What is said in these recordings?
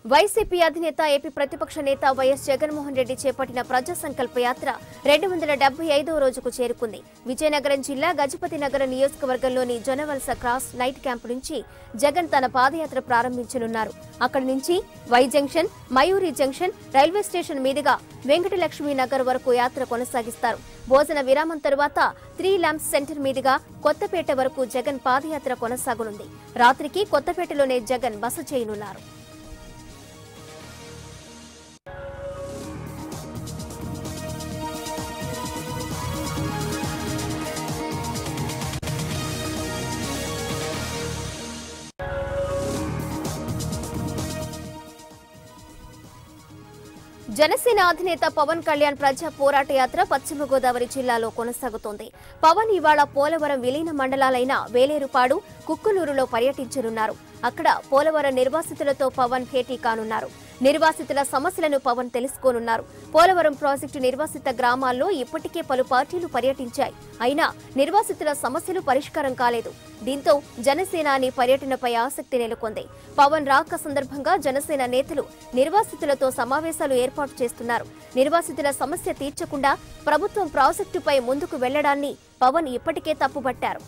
YCP అధినేత AP ప్రతిపక్ష నేత వైఎస్ జగన్మోహన్ రెడ్డి చేపట్టిన ప్రజా సంకల్ప యాత్ర రెండు వందల డెబ్బై ఐదవ రోజుకు చేరుకుంది విజయనగరం జిల్లా గజపతి నగర నియోజకవర్గంలోని జొనవలస క్రాస్ నైట్ క్యాంప్ నుంచి జగన్ తన పాదయాత్ర ప్రారంభించనున్నారు అక్కడి నుంచి Y junction Mayuri junction railway station మీదుగా వెంకటలక్ష్మి నగర్ వరకు యాత్ర కొనసాగిస్తారు భోజన విరామం తరువాత త్రీ ల్యాంప్స్ సెంటర్ మీదుగా కొత్తపేట వరకు జగన్ పాదయాత్ర కొనసాగనుంది రాత్రికి కొత్తపేటలోనే జగన్ బస చేయనున్నారు జనసేన అధినేత పవన్ కళ్యాణ్ ప్రజా పోరాట యాత్ర పశ్చిమ గోదావరి జిల్లాలో కొనసాగుతోంది పవన్ ఇవాళ పోలవరం విలీన మండలాలైన వేలేరుపాడు కుక్కునూరులో పర్యటించనున్నారు అక్కడ పోలవరం నిర్వాసితులతో పవన్ భేటీ కానున్నారు నిర్వాసితుల సమస్యలను పవన్ తెలుసుకోనున్నారు పోలవరం ప్రాజెక్టు నిర్వాసిత గ్రామాల్లో ఇప్పటికే పలు పార్టీలు పర్యటించాయి అయినా నిర్వాసితుల సమస్యలు పరిష్కారం కాలేదు దీంతో జనసేనాని పర్యటనపై ఆసక్తి నెలకొంది పవన్ రాక సందర్భంగా జనసేన నేతలు నిర్వాసితులతో సమావేశాలు ఏర్పాటు చేస్తున్నారు నిర్వాసితుల సమస్య తీర్చకుండా ప్రభుత్వం ప్రాజెక్టుపై ముందుకు వెళ్లడాన్ని పవన్ ఇప్పటికే తప్పుపట్టారు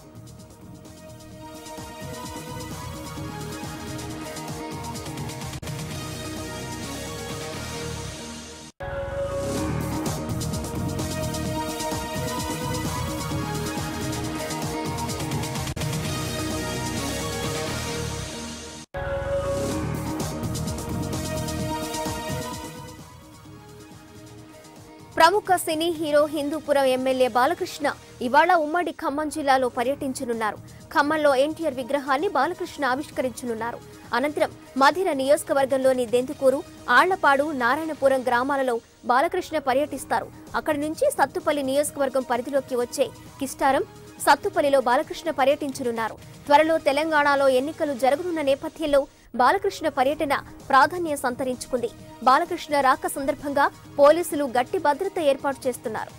ప్రముఖ cine hero Hindupur MLA Balakrishna ఇవాళ ఉమ్మడి ఖమ్మం జిల్లాలో పర్యటించనున్నారు ఖమ్మంలో ఎన్టీఆర్ విగ్రహాన్ని బాలకృష్ణ ఆవిష్కరించనున్నారు అనంతరం మధిర నియోజకవర్గంలోని దెందుకూరు ఆళ్లపాడు నారాయణపురం గ్రామాలలో బాలకృష్ణ పర్యటిస్తారు అక్కడి నుంచి సత్తుపల్లి నియోజకవర్గం పరిధిలోకి వచ్చే కిస్టారం సత్తుపల్లిలో బాలకృష్ణ పర్యటించనున్నారు త్వరలో తెలంగాణలో ఎన్నికలు జరగనున్న నేపథ్యంలో బాలకృష్ణ పర్యటన ప్రాధాన్యం సంతరించుకుంది బాలకృష్ణ రాక సందర్భంగా పోలీసులు గట్టి భద్రత ఏర్పాటు చేస్తున్నారు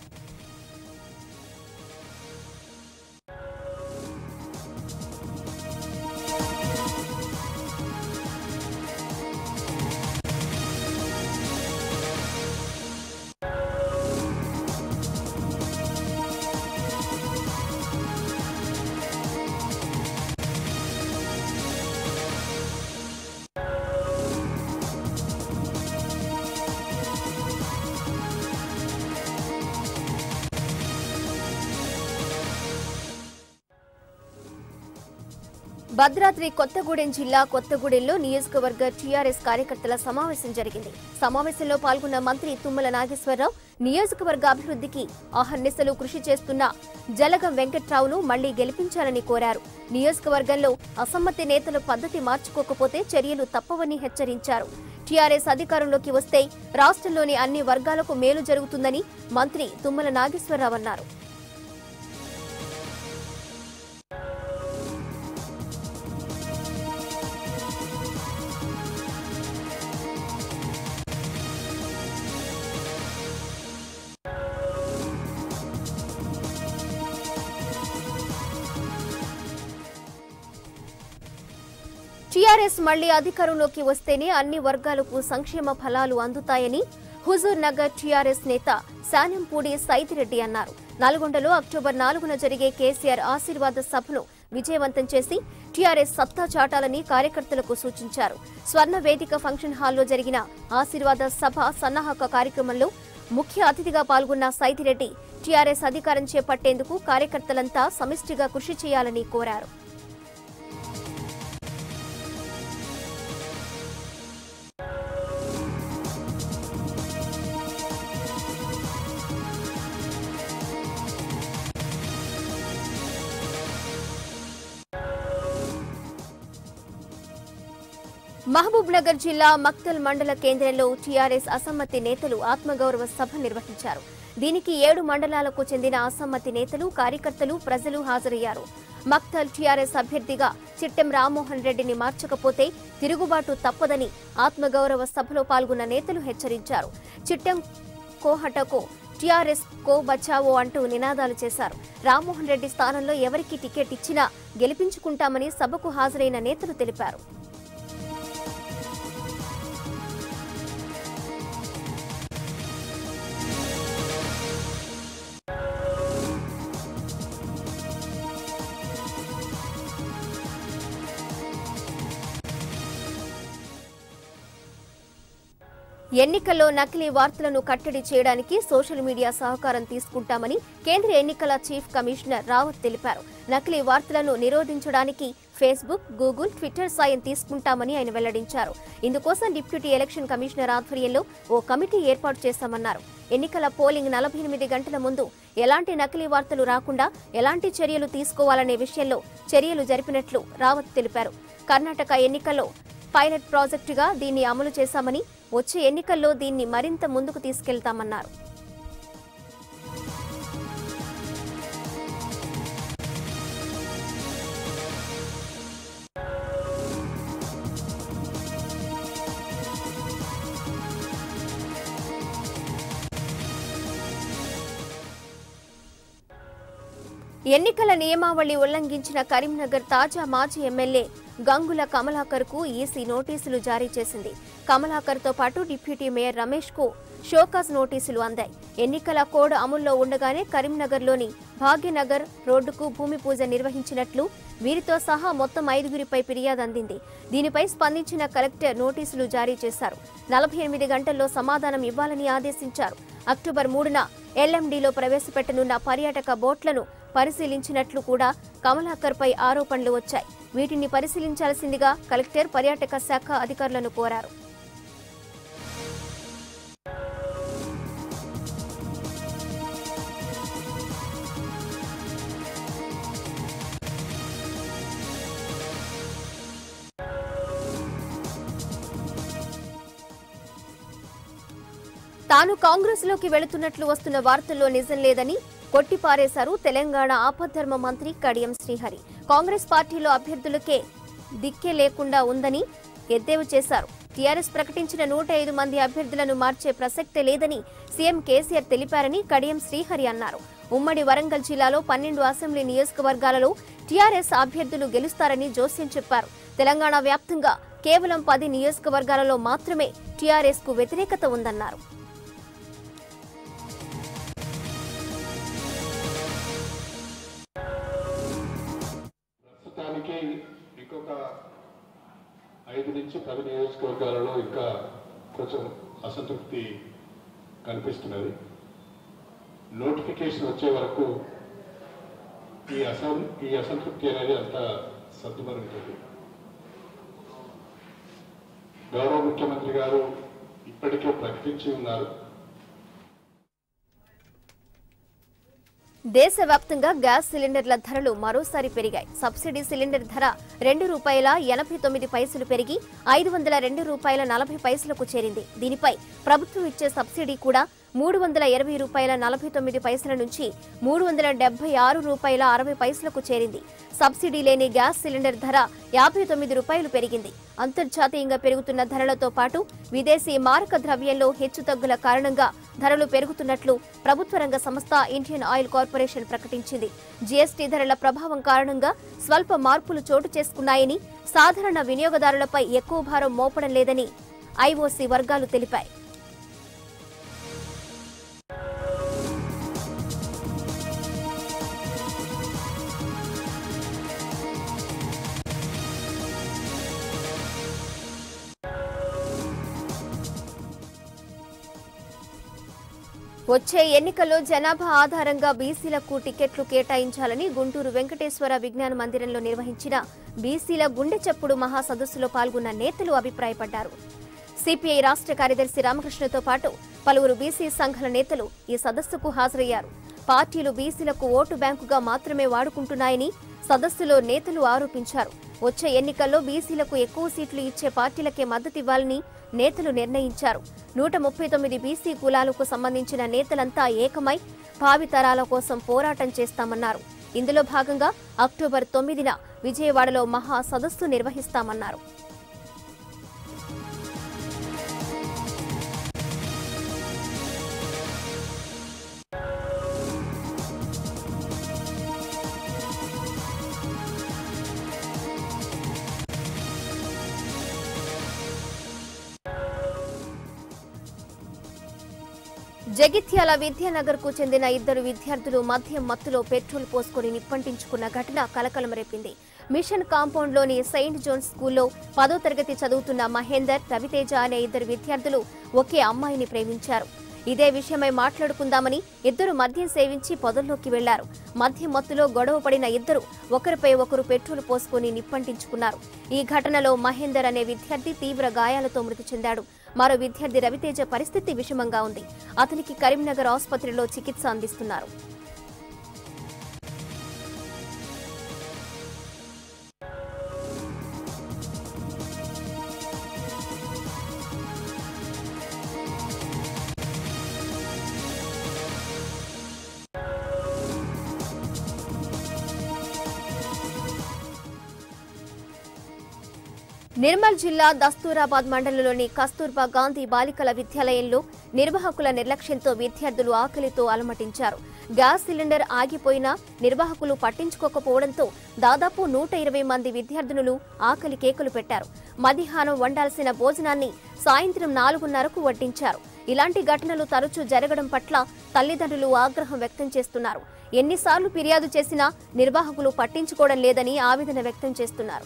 భద్రాద్రి కొత్తగూడెం జిల్లా కొత్తగూడెంలో నియోజకవర్గ టీఆర్ఎస్ కార్యకర్తల సమావేశం జరిగింది సమావేశంలో పాల్గొన్న మంత్రి తుమ్మల నాగేశ్వరరావు నియోజకవర్గ అభివృద్ధికి అహర్నిశలు కృషి చేస్తున్న జలగం వెంకట్రావును మళ్లీ గెలిపించాలని కోరారు నియోజకవర్గంలో అసమ్మతి నేతల పద్ధతి మార్చుకోకపోతే చర్యలు తప్పవని హెచ్చరించారు టీఆర్ఎస్ అధికారంలోకి వస్తే రాష్ట్రంలోని అన్ని వర్గాలకు మేలు జరుగుతుందని మంత్రి తుమ్మల నాగేశ్వరరావు అన్నారు టీఆర్ఎస్ మళ్లీ అధికారంలోకి వస్తేనే అన్ని వర్గాలకు సంక్షేమ ఫలాలు అందుతాయని హుజూర్ నగర్ టీఆర్ఎస్ నేత శానంపూడి సైదిరెడ్డి అన్నారు నల్గొండలో అక్టోబర్ నాలుగున జరిగే కేసీఆర్ ఆశీర్వాద సభను విజయవంతం చేసి టీఆర్ఎస్ సత్తా చాటాలని కార్యకర్తలకు సూచించారు స్వర్ణ వేదిక ఫంక్షన్ హాల్లో జరిగిన ఆశీర్వాద సభ సన్నాహక కార్యక్రమంలో ముఖ్య అతిథిగా పాల్గొన్న సైదిరెడ్డి టీఆర్ఎస్ అధికారం చేపట్టేందుకు కార్యకర్తలంతా సమిష్టిగా కృషి చేయాలని కోరారు మహబూబ్ నగర్ జిల్లా మక్తల్ మండల కేంద్రంలో టీఆర్ఎస్ అసమ్మతి నేతలు ఆత్మగౌరవ సభ నిర్వహించారు దీనికి ఏడు మండలాలకు చెందిన అసమ్మతి నేతలు కార్యకర్తలు ప్రజలు హాజరయ్యారు మక్తల్ టీఆర్ఎస్ అభ్యర్థిగా చిట్టెం రామ్మోహన్ రెడ్డిని మార్చకపోతే తిరుగుబాటు తప్పదని ఆత్మగౌరవ సభలో పాల్గొన్న నేతలు హెచ్చరించారు చిట్టెం కోహటకు టీఆర్ఎస్ కో బచావో అంటూ నినాదాలు చేశారు రామ్మోహన్ రెడ్డి స్థానంలో ఎవరికి టికెట్ ఇచ్చినా గెలిపించుకుంటామని సభకు హాజరైన నేతలు తెలిపారు ఎన్నికల్లో నకిలీ వార్తలను కట్టడి చేయడానికి సోషల్ మీడియా సహకారం తీసుకుంటామని కేంద్ర ఎన్నికల చీఫ్ కమిషనర్ రావత్ తెలిపారు నకిలీ వార్తలను నిరోధించడానికి ఫేస్బుక్ గూగుల్ ట్విట్టర్ సాయం తీసుకుంటామని ఆయన వెల్లడించారు ఇందుకోసం డిప్యూటీ ఎలక్షన్ కమిషనర్ ఆధ్వర్యంలో ఓ కమిటీ ఏర్పాటు చేశామన్నారు ఎన్నికల పోలింగ్ నలభై ఎనిమిది గంటల ముందు ఎలాంటి నకిలీ వార్తలు రాకుండా ఎలాంటి చర్యలు తీసుకోవాలనే విషయంలో చర్యలు జరిపినట్లు రావత్ తెలిపారు కర్ణాటక ఎన్నికల్లో పైలట్ ప్రాజెక్టుగా దీన్ని అమలు చేశామని వచ్చే ఎన్నికల్లో దీన్ని మరింత ముందుకు తీసుకెళ్తామన్నారు ఎన్నికల నియమావళి ఉల్లంఘించిన కరీంనగర్ తాజా మాజీ ఎమ్మెల్యే గంగుల కమలాకర్ కు ఈసీ నోటీసులు జారీ చేసింది కమలాకర్ తో పాటు డిప్యూటీ మేయర్ రమేష్ కు షోకాజ్ నోటీసులు అందాయి ఎన్నికల కోడ్ అమల్లో ఉండగానే కరీంనగర్లోని భాగ్యనగర్ రోడ్డుకు భూమి పూజ నిర్వహించినట్లు వీరితో సహా మొత్తం ఐదుగురిపై ఫిర్యాదు అందింది దీనిపై స్పందించిన కలెక్టర్ నోటీసులు జారీ చేశారు నలభై ఎనిమిది గంటల్లో సమాధానం ఇవ్వాలని ఆదేశించారు అక్టోబర్ మూడున ఎల్ఎండీలో ప్రవేశపెట్టనున్న పర్యాటక బోట్లను పరిశీలించినట్లు కూడా కమలాకర్ పై ఆరోపణలు వచ్చాయి వీటిని పరిశీలించాల్సిందిగా కలెక్టర్ పర్యాటక శాఖ అధికారులను కోరారు తాను కాంగ్రెస్ లోకి వెళుతున్నట్లు వస్తున్న వార్తల్లో నిజం లేదని కొట్టిపారేశారు తెలంగాణ ఆపద్ధర్మ మంత్రి కడియం శ్రీహరి కాంగ్రెస్ పార్టీలో అభ్యర్థులకే దిక్కే లేకుండా ఉందని ఎద్దేవా చేశారు టీఆర్ఎస్ ప్రకటించిన నూట ఐదు మంది అభ్యర్థులను మార్చే ప్రసక్తే లేదని సీఎం కేసీఆర్ తెలిపారని కడియం శ్రీహరి అన్నారు ఉమ్మడి వరంగల్ జిల్లాలో పన్నెండు అసెంబ్లీ నియోజకవర్గాలలో టీఆర్ఎస్ అభ్యర్థులు గెలుస్తారని జోస్యం చెప్పారు తెలంగాణ వ్యాప్తంగా కేవలం పది నియోజకవర్గాలలో మాత్రమే టీఆర్ఎస్ కు వ్యతిరేకత ఉందన్నారు ప్రస్తుతానికి ఇంకొక ఐదు నుంచి పది నియోజకవర్గాలలో ఇంకా కొంచెం అసంతృప్తి కనిపిస్తున్నది నోటిఫికేషన్ వచ్చే వరకు ఈ అసం ఈ అసంతృప్తి అనేది అంత సర్దుమరుగుతుంది గౌరవ ముఖ్యమంత్రి గారు ఇప్పటికే ప్రకటించి ఉన్నారు దేశవ్యాప్తంగా గ్యాస్ సిలిండర్ల ధరలు మరోసారి పెరిగాయి సబ్సిడీ సిలిండర్ ధర రెండు రూపాయల ఎనభై తొమ్మిది పైసలు పెరిగి ఐదు వందల రెండు రూపాయల నలభై పైసలకు చేరింది దీనిపై ప్రభుత్వం ఇచ్చే సబ్సిడీ కూడా మూడు వందల ఇరవై రూపాయల నలభై తొమ్మిది పైసల నుంచి మూడు వందల డెబ్బై ఆరు రూపాయల అరవై పైసలకు చేరింది సబ్సిడీ లేని గ్యాస్ సిలిండర్ ధర యాభై తొమ్మిది రూపాయలు పెరిగింది అంతర్జాతీయంగా పెరుగుతున్న ధరలతో పాటు విదేశీ మారక ద్రవ్యంలో హెచ్చుతగ్గుల కారణంగా ధరలు పెరుగుతున్నట్లు ప్రభుత్వ రంగ సంస్థ ఇండియన్ ఆయిల్ కార్పొరేషన్ ప్రకటించింది జీఎస్టీ ధరల ప్రభావం కారణంగా స్వల్ప మార్పులు చోటు చేసుకున్నాయని సాధారణ వినియోగదారులపై ఎక్కువ భారం మోపడం లేదని ఐఓసీ వర్గాలు తెలిపాయి వచ్చే ఎన్నికల్లో జనాభా ఆధారంగా బీసీలకు టికెట్లు కేటాయించాలని గుంటూరు వెంకటేశ్వర విజ్ఞాన మందిరంలో నిర్వహించిన బీసీల గుండె చప్పుడు మహాసదస్సులో పాల్గొన్న నేతలు అభిప్రాయపడ్డారు సిపిఐ రాష్ట్ర కార్యదర్శి రామకృష్ణతో పాటు పలువురు బీసీ సంఘాల నేతలు ఈ సదస్సుకు హాజరయ్యారు పార్టీలు బీసీలకు ఓటు బ్యాంకుగా మాత్రమే వాడుకుంటున్నాయని సదస్సులో నేతలు ఆరోపించారు వచ్చే ఎన్నికల్లో బీసీలకు ఎక్కువ సీట్లు ఇచ్చే పార్టీలకే మద్దతివ్వాలని నేతలు నిర్ణయించారు నూట ముప్పై తొమ్మిది బీసీ కులాలకు సంబంధించిన నేతలంతా ఏకమై భావితరాల కోసం పోరాటం చేస్తామన్నారు ఇందులో భాగంగా అక్టోబర్ తొమ్మిదిన విజయవాడలో మహా సదస్సు నిర్వహిస్తామన్నారు జగిత్యాల విద్యానగర్ కు చెందిన ఇద్దరు విద్యార్థులు మద్యం మత్తులో పెట్రోల్ పోసుకొని నిప్పంటించుకున్న ఘటన కలకలం రేపింది మిషన్ కాంపౌండ్లోని సెయింట్ జోన్స్ స్కూల్లో పదో తరగతి చదువుతున్న మహేందర్ రవితేజ అనే ఇద్దరు విద్యార్థులు ఒకే అమ్మాయిని ప్రేమించారు ఇదే విషయమై మాట్లాడుకుందామని ఇద్దరు మద్యం సేవించి పొదల్లోకి వెళ్లారు మద్యం మత్తులో గొడవ పడిన ఇద్దరు ఒకరిపై ఒకరు పెట్రోల్ పోసుకుని నిప్పంటించుకున్నారు ఈ ఘటనలో మహేందర్ అనే విద్యార్థి తీవ్ర గాయాలతో మృతి చెందాడు మరో విద్యార్థి రవితేజ పరిస్థితి విషమంగా ఉంది అతనికి కరీంనగర్ ఆసుపత్రిలో చికిత్స అందిస్తున్నారు నిర్మల్ జిల్లా దస్తూరాబాద్ మండలంలోని కస్తూర్బా గాంధీ బాలికల విద్యాలయంలో నిర్వాహకుల నిర్లక్ష్యంతో విద్యార్థులు ఆకలితో అలమటించారు గ్యాస్ సిలిండర్ ఆగిపోయినా నిర్వాహకులు పట్టించుకోకపోవడంతో దాదాపు నూట ఇరవై మంది విద్యార్థినులు ఆకలి కేకలు పెట్టారు మధ్యాహ్నం వండాల్సిన భోజనాన్ని సాయంత్రం నాలుగున్నరకు వడ్డించారు ఇలాంటి ఘటనలు తరచూ జరగడం పట్ల తల్లిదండ్రులు ఆగ్రహం వ్యక్తం చేస్తున్నారు ఎన్నిసార్లు ఫిర్యాదు చేసినా నిర్వాహకులు పట్టించుకోవడం లేదని ఆవేదన వ్యక్తం చేస్తున్నారు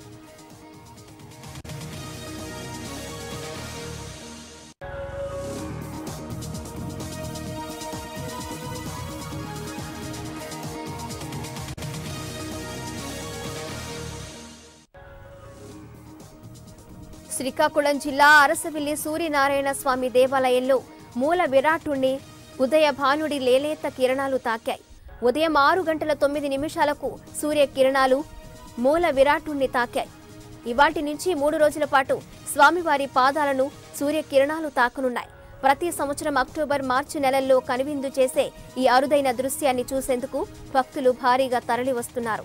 శ్రీకాకుళం జిల్లా అరసవిల్లి సూర్యనారాయణ స్వామి దేవాలయంలో మూల విరాటుణ్ణి ఉదయ భానుడి లేలేత కిరణాలు తాకాయి ఉదయం ఆరు గంటల తొమ్మిది నిమిషాలకు సూర్య కిరణాలు మూల విరాటుణ్ణి తాకాయి ఇవాటి నుంచి మూడు రోజుల పాటు స్వామివారి పాదాలను సూర్య కిరణాలు తాకనున్నాయి ప్రతి సంవత్సరం అక్టోబర్ మార్చి నెలల్లో కనువిందు చేసే ఈ అరుదైన దృశ్యాన్ని చూసేందుకు భక్తులు భారీగా తరలి వస్తున్నారు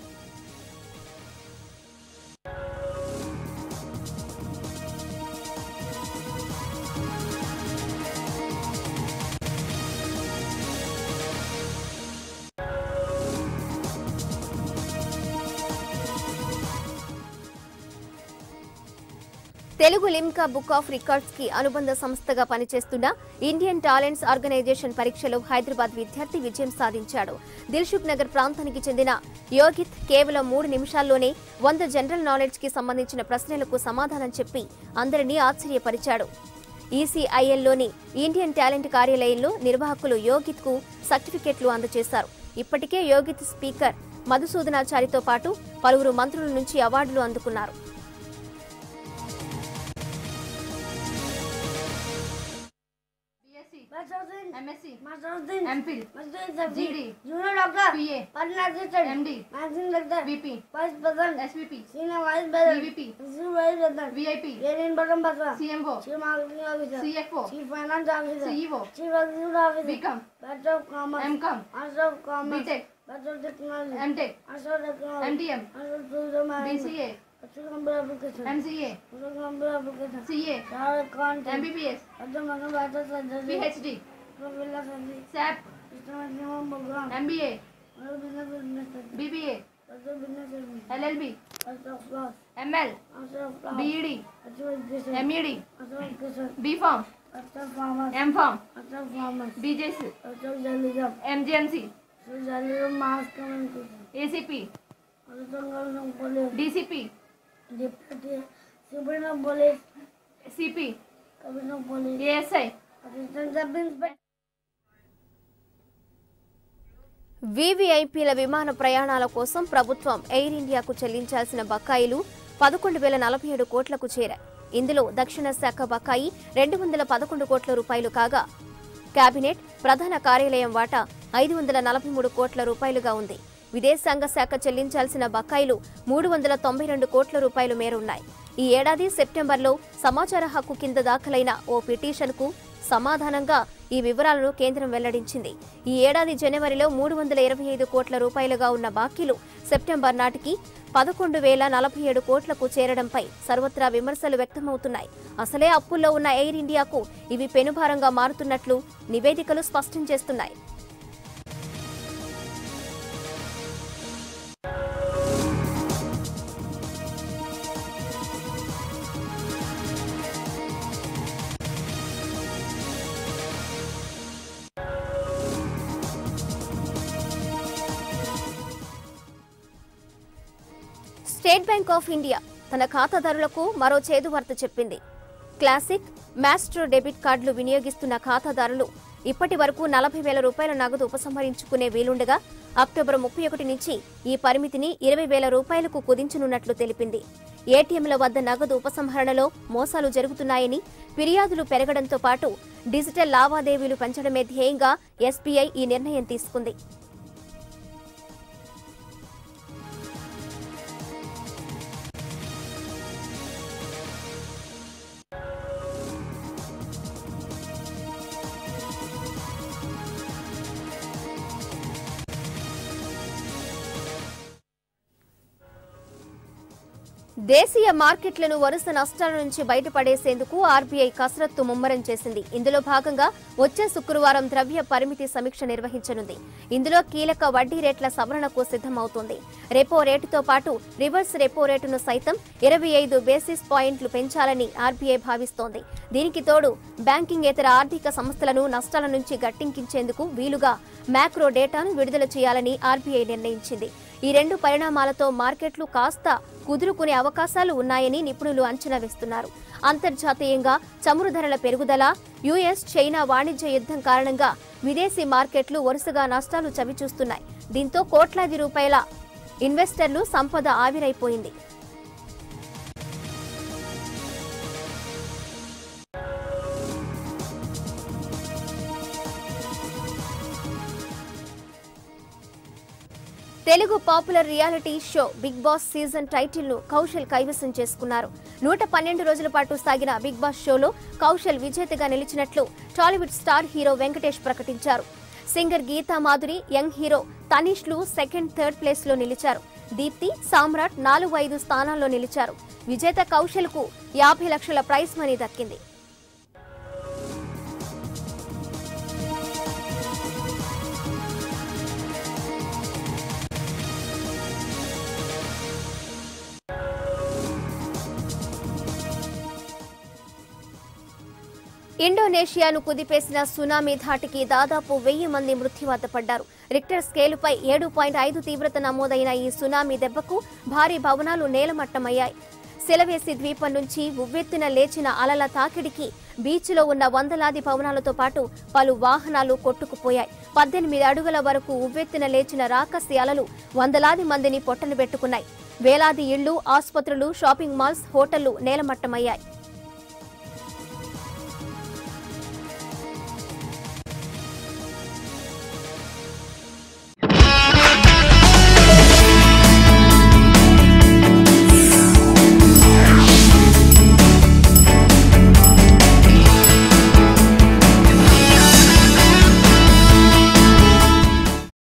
Telugu Limca book of records కి అనుబంధ సంస్థగా పనిచేస్తున్న ఇండియన్ టాలెంట్స్ ఆర్గనైజేషన్ పరీక్షలో హైదరాబాద్ విద్యార్థి విజయం సాధించాడు దిల్సుఖ్ నగర్ ప్రాంతానికి చెందిన యోగిత్ కేవలం మూడు నిమిషాల్లోనే వంద జనరల్ నాలెడ్జ్ కి సంబంధించిన ప్రశ్నలకు సమాధానం చెప్పి అందరినీ ఆశ్చర్యపరిచాడు ఈసీఐఎల్లోని ఇండియన్ టాలెంట్ కార్యాలయంలో నిర్వాహకులు యోగిత్ కు సర్టిఫికెట్లు అందజేశారు ఇప్పటికే యోగిత్ స్పీకర్ మధుసూదనాచారితో పాటు పలువురు మంత్రుల నుంచి అవార్డులు అందుకున్నారు BSc, Masterson, MSc, Masterson, MPhil, Masterson, GD, Junior Doctor, PA, Partner Assistant, MD, Managing Director, VP, Vice President, SVP, Senior Vice President, EVP, Senior Vice President, VIP, Union Bottom Pastor, CMO, Chief Marketing Officer, CFO, Chief Finance Officer, CEO, Chief Executive Officer, BCom, Bachelor of Commerce, MCom, Master of Commerce, BTech, Bachelor of Technology, MTech, Master of Technology, MTM, Master of Tourism Management, BCA, Master of Computer Application, MCA, Master of Computer Application, CA, Chartered Accountant, MBBS, Master of Master Surgery, PhD, Professor Surgery, SAP, System Program, MBA, Master of Business Administration, BBA, Master of Business Administration, LLB, Master of Law, ML, Master of Law, BED, Master of Education, MED, Master of Education, BPharm, Master of Farmers, MPharm, Master of Farmers, BJS, Master of Journalism, MGMC, Master of Journalism, Mass Communication, ACP, Master of Government Police, DCP, Deputy Superintendent of Police, CP, Commissioner of Police, ASI, Assistant Sub Inspector. వీవీఐపీల విమాన ప్రయాణాల కోసం ప్రభుత్వం air ఇండియాకు చెల్లించాల్సిన బకాయిలు పదకొండు వేల నలభై ఏడు కోట్లకు చేరాయి ఇందులో దక్షిణ శాఖ బకాయి రెండు వందల పదకొండు కోట్ల రూపాయలు కాగా కేబినెట్ ప్రధాన కార్యాలయం వాటా ఐదు వందల నలభై మూడు కోట్ల రూపాయలుగా ఉంది విదేశాంగ శాఖ చెల్లించాల్సిన బకాయిలు మూడు వందల తొంభై రెండు కోట్ల రూపాయల మేర ఉన్నాయి ఈ ఏడాది సెప్టెంబర్లో సమాచార హక్కు కింద దాఖలైన ఓ పిటిషన్కు సమాధానంగా ఈ వివరాలను కేంద్రం వెల్లడించింది ఈ ఏడాది జనవరిలో మూడు వందల ఇరవై ఐదు కోట్ల రూపాయలుగా ఉన్న బాకీలు సెప్టెంబర్ నాటికి పదకొండు వేల నలభై ఏడు కోట్లకు చేరడంపై సర్వత్రా విమర్శలు వ్యక్తమవుతున్నాయి అసలే అప్పుల్లో ఉన్న ఎయిర్ ఇండియాకు ఇవి పెనుభారంగా మారుతున్నట్లు నివేదికలు స్పష్టం చేస్తున్నాయి స్టేట్ బ్యాంక్ ఆఫ్ ఇండియా తన ఖాతాదారులకు మరో చేదు వార్త చెప్పింది క్లాసిక్ మాస్టర్ డెబిట్ కార్డులు వినియోగిస్తున్న ఖాతాదారులు ఇప్పటి వరకు నలభై వేల రూపాయల నగదు ఉపసంహరించుకునే వీలుండగా అక్టోబర్ ముప్పై ఒకటి నుంచి ఈ పరిమితిని ఇరవై వేల రూపాయలకు కుదించనున్నట్లు తెలిపింది ఏటీఎంల వద్ద నగదు ఉపసంహరణలో మోసాలు జరుగుతున్నాయని ఫిర్యాదులు పెరగడంతో పాటు డిజిటల్ లావాదేవీలు పెంచడమే ధ్యేయంగా ఎస్బీఐ ఈ నిర్ణయం తీసుకుంది దేశీయ మార్కెట్లను వరుస నష్టాల నుంచి బయటపడేసేందుకు ఆర్బీఐ కసరత్తు ముమ్మరం చేసింది ఇందులో భాగంగా వచ్చే శుక్రవారం ద్రవ్య పరిమితి సమీక్ష నిర్వహించనుంది ఇందులో కీలక వడ్డీ రేట్ల సవరణకు సిద్ధమవుతోంది రెపో రేటుతో పాటు రివర్స్ రెపో రేటును సైతం ఇరవై ఐదు బేసిస్ పాయింట్లు పెంచాలని ఆర్బీఐ భావిస్తోంది దీనికి తోడు బ్యాంకింగేతర ఆర్థిక సంస్థలను నష్టాల నుంచి గట్టెంకించేందుకు వీలుగా మ్యాక్రో డేటాను విడుదల చేయాలని ఆర్బీఐ నిర్ణయించింది ఈ రెండు పరిణామాలతో మార్కెట్లు కాస్త కుదురుకునే అవకాశాలు ఉన్నాయని నిపుణులు అంచనా వేస్తున్నారు అంతర్జాతీయంగా చమురు ధరల పెరుగుదల యుఎస్ చైనా వాణిజ్య యుద్ధం కారణంగా విదేశీ మార్కెట్లు వరుసగా నష్టాలు చవిచూస్తున్నాయి దీంతో కోట్లాది రూపాయల ఇన్వెస్టర్లు సంపద ఆవిరైపోయింది Telugu popular reality show big boss season title ను కౌశల్ కైవసం చేసుకున్నారు నూట పన్నెండు రోజుల పాటు సాగిన బిగ్ బాస్ షోలో కౌశల్ విజేతగా నిలిచినట్లు టాలీవుడ్ స్టార్ హీరో వెంకటేష్ ప్రకటించారు singer Geetha Madhuri young hero తనీష్లు సెకండ్ థర్డ్ ప్లేస్ లో నిలిచారు దీప్తి సామ్రాట్ నాలుగు ఐదు స్థానాల్లో నిలిచారు విజేత కౌశల్ కు యాభై లక్షల ప్రైజ్ మనీ దక్కింది ఇండోనేషియాను కుదిపేసిన సునామీ ధాటికి దాదాపు వెయ్యి మంది మృత్యువాత పడ్డారు రిక్టర్ స్కేలుపై ఏడు పాయింట్ ఐదు తీవ్రత నమోదైన ఈ సునామీ దెబ్బకు భారీ భవనాలు నేలమట్టమయ్యాయి సెలవేసి ద్వీపం నుంచి ఉవ్వెత్తున లేచిన అలల తాకిడికి బీచ్లో ఉన్న వందలాది భవనాలతో పాటు పలు వాహనాలు కొట్టుకుపోయాయి పద్దెనిమిది అడుగుల వరకు ఉవ్వెత్తున లేచిన రాకసి అలలు వందలాది మందిని పొట్టలు పెట్టుకున్నాయి వేలాది ఇళ్లు ఆసుపత్రులు షాపింగ్ మాల్స్ హోటళ్లు నేలమట్టమయ్యాయి